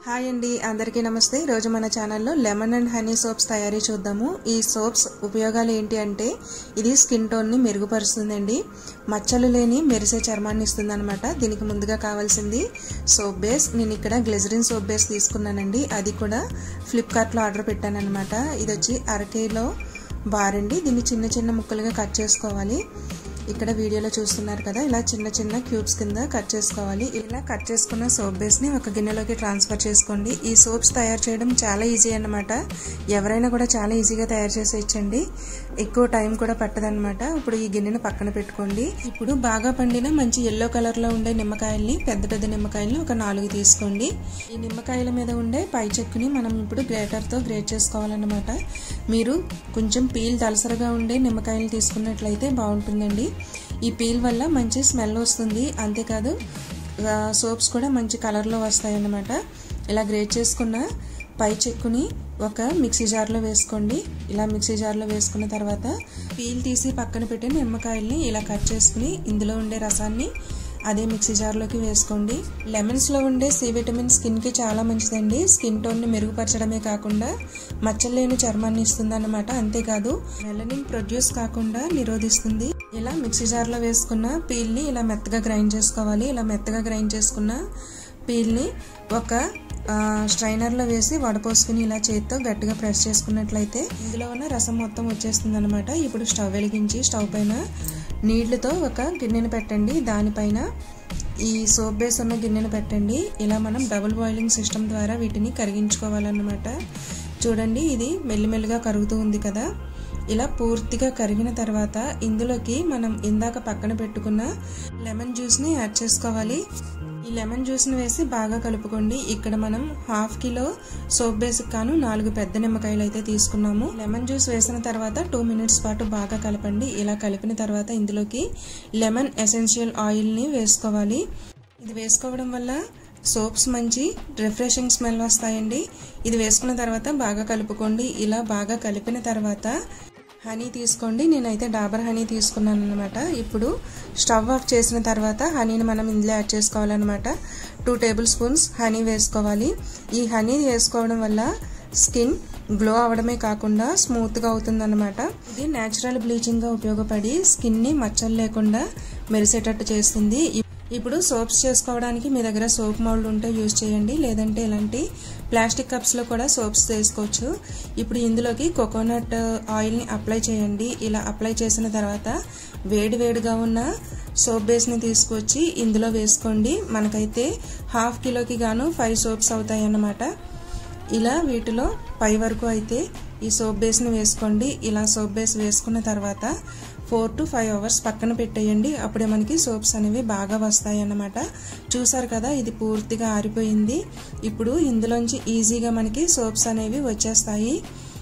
hi అండి అందరికీ నమస్తే ఈరోజు మన ఛానల్లో లెమన్ అండ్ హనీ సోప్స్ తయారీ చూద్దాము ఈ సోప్స్ ఉపయోగాలు ఏంటి అంటే ఇది స్కిన్ టోన్ని మెరుగుపరుస్తుందండి మచ్చలు లేని మెరిసే చర్మాన్ని ఇస్తుంది అనమాట దీనికి ముందుగా కావాల్సింది సోప్ బేస్ నేను ఇక్కడ గ్లిజరిన్ సోప్ బేస్ తీసుకున్నానండి అది కూడా ఫ్లిప్కార్ట్లో ఆర్డర్ పెట్టాను అనమాట ఇది వచ్చి అరకేలో బారండి దీన్ని చిన్న చిన్న ముక్కలుగా కట్ చేసుకోవాలి ఇక్కడ వీడియోలో చూస్తున్నారు కదా ఇలా చిన్న చిన్న క్యూబ్స్ కింద కట్ చేసుకోవాలి ఇలా కట్ చేసుకున్న సోప్ బేస్ని ఒక గిన్నెలోకి ట్రాన్స్ఫర్ చేసుకోండి ఈ సోప్స్ తయారు చేయడం చాలా ఈజీ అనమాట ఎవరైనా కూడా చాలా ఈజీగా తయారు చేసి ఇచ్చండి ఎక్కువ టైం కూడా పట్టదనమాట ఇప్పుడు ఈ గిన్నెను పక్కన పెట్టుకోండి ఇప్పుడు బాగా పండిన మంచి ఎల్లో కలర్లో ఉండే నిమ్మకాయల్ని పెద్ద పెద్ద నిమ్మకాయల్ని ఒక నాలుగు తీసుకోండి ఈ నిమ్మకాయల మీద ఉండే పై చెక్కుని మనం ఇప్పుడు గ్రేటర్తో గ్రేట్ చేసుకోవాలన్నమాట మీరు కొంచెం పీల్ దలసరగా ఉండే నిమ్మకాయలు తీసుకున్నట్లయితే బాగుంటుందండి ఈ పీల్ వల్ల మంచి స్మెల్ వస్తుంది అంతేకాదు సోప్స్ కూడా మంచి కలర్లో వస్తాయి అన్నమాట ఇలా గ్రేట్ చేసుకున్న పై చెక్కుని ఒక మిక్సీ జార్లో వేసుకోండి ఇలా మిక్సీ జార్లో వేసుకున్న తర్వాత పీల్ తీసి పక్కన పెట్టిన నిమ్మకాయల్ని ఇలా కట్ చేసుకుని ఇందులో ఉండే రసాన్ని అదే మిక్సీ జార్లోకి వేసుకోండి లెమన్స్లో ఉండే సి విటమిన్ స్కిన్కి చాలా మంచిదండి స్కిన్ టోన్ని మెరుగుపరచడమే కాకుండా మచ్చలు లేని చర్మాన్ని ఇస్తుంది అన్నమాట అంతేకాదు మెలనిన్ ప్రొడ్యూస్ కాకుండా నిరోధిస్తుంది ఇలా మిక్సీ జార్లో వేసుకున్న పీల్ని ఇలా మెత్తగా గ్రైండ్ చేసుకోవాలి ఇలా మెత్తగా గ్రైండ్ చేసుకున్న పీల్ని ఒక స్ట్రైనర్లో వేసి వడపోసుకుని ఇలా చేతితో గట్టిగా ప్రెస్ చేసుకున్నట్లయితే ఇందులో ఉన్న రసం మొత్తం వచ్చేస్తుంది అనమాట ఇప్పుడు స్టవ్ వెలిగించి స్టవ్ పైన నీళ్లతో ఒక గిన్నెను పెట్టండి దానిపైన ఈ సోప్ బేస్ ఉన్న గిన్నెను పెట్టండి ఇలా మనం డబుల్ బాయిలింగ్ సిస్టమ్ ద్వారా వీటిని కరిగించుకోవాలన్నమాట చూడండి ఇది మెల్లిమెల్లిగా కరుగుతూ ఉంది కదా ఇలా పూర్తిగా కరిగిన తర్వాత ఇందులోకి మనం ఇందాక పక్కన పెట్టుకున్న లెమన్ జ్యూస్ని యాడ్ చేసుకోవాలి ఈ లెమన్ జ్యూస్ని వేసి బాగా కలుపుకోండి ఇక్కడ మనం హాఫ్ కిలో సోప్ బేస్కి కాను నాలుగు పెద్ద నిమ్మకాయలు అయితే తీసుకున్నాము లెమన్ జ్యూస్ వేసిన తర్వాత టూ మినిట్స్ పాటు బాగా కలపండి ఇలా కలిపిన తర్వాత ఇందులోకి లెమన్ ఎసెన్షియల్ ఆయిల్ని వేసుకోవాలి ఇది వేసుకోవడం వల్ల సోప్స్ మంచి రిఫ్రెషింగ్ స్మెల్ వస్తాయండి ఇది వేసుకున్న తర్వాత బాగా కలుపుకోండి ఇలా బాగా కలిపిన తర్వాత హనీ తీసుకోండి నేనైతే డాబర్ హనీ తీసుకున్నాను అనమాట ఇప్పుడు స్టవ్ ఆఫ్ చేసిన తర్వాత హనీని మనం ఇందులో యాడ్ చేసుకోవాలన్నమాట టూ టేబుల్ స్పూన్స్ హనీ వేసుకోవాలి ఈ హనీ వేసుకోవడం వల్ల స్కిన్ గ్లో అవడమే కాకుండా స్మూత్గా అవుతుందన్నమాట ఇది న్యాచురల్ బ్లీచింగ్గా ఉపయోగపడి స్కిన్ని మచ్చలు లేకుండా మెరిసేటట్టు చేస్తుంది ఇప్పుడు సోప్స్ చేసుకోవడానికి మీ దగ్గర సోప్ మౌల్డ్ ఉంటే యూజ్ చేయండి లేదంటే ఇలాంటి ప్లాస్టిక్ కప్స్లో కూడా సోప్స్ చేసుకోవచ్చు ఇప్పుడు ఇందులోకి కోకోనట్ ఆయిల్ని అప్లై చేయండి ఇలా అప్లై చేసిన తర్వాత వేడి వేడిగా ఉన్న సోప్ బేస్ని తీసుకొచ్చి ఇందులో వేసుకోండి మనకైతే హాఫ్ కిలోకి గాను ఫైవ్ సోప్స్ అవుతాయి అన్నమాట ఇలా వీటిలో పై వరకు అయితే ఈ సోప్ బేస్ని వేసుకోండి ఇలా సోప్ బేస్ వేసుకున్న తర్వాత ఫోర్ టు ఫైవ్ అవర్స్ పక్కన పెట్టేయండి అప్పుడే మనకి సోప్స్ అనేవి బాగా వస్తాయి అన్నమాట చూసారు కదా ఇది పూర్తిగా ఆరిపోయింది ఇప్పుడు ఇందులోంచి ఈజీగా మనకి సోప్స్ అనేవి వచ్చేస్తాయి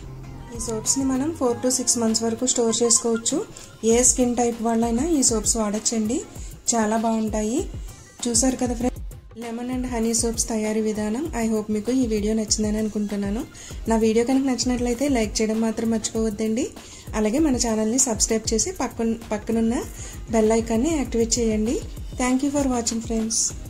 ఈ సోప్స్ని మనం ఫోర్ టు సిక్స్ మంత్స్ వరకు స్టోర్ చేసుకోవచ్చు ఏ స్కిన్ టైప్ వాళ్ళైనా ఈ సోప్స్ వాడచ్చండి చాలా బాగుంటాయి చూసారు కదా friend lemon and honey soaps తయారీ విధానం ఐ హోప్ మీకు ఈ వీడియో నచ్చిందని అనుకుంటున్నాను నా వీడియో కనుక నచ్చినట్లయితే లైక్ చేయడం మాత్రం మర్చిపోవద్దండి అలాగే మన ఛానల్ని సబ్స్క్రైబ్ చేసి పక్కన పక్కనున్న బెల్ ఐకాన్ని యాక్టివేట్ చేయండి థ్యాంక్ ఫర్ వాచింగ్ ఫ్రెండ్స్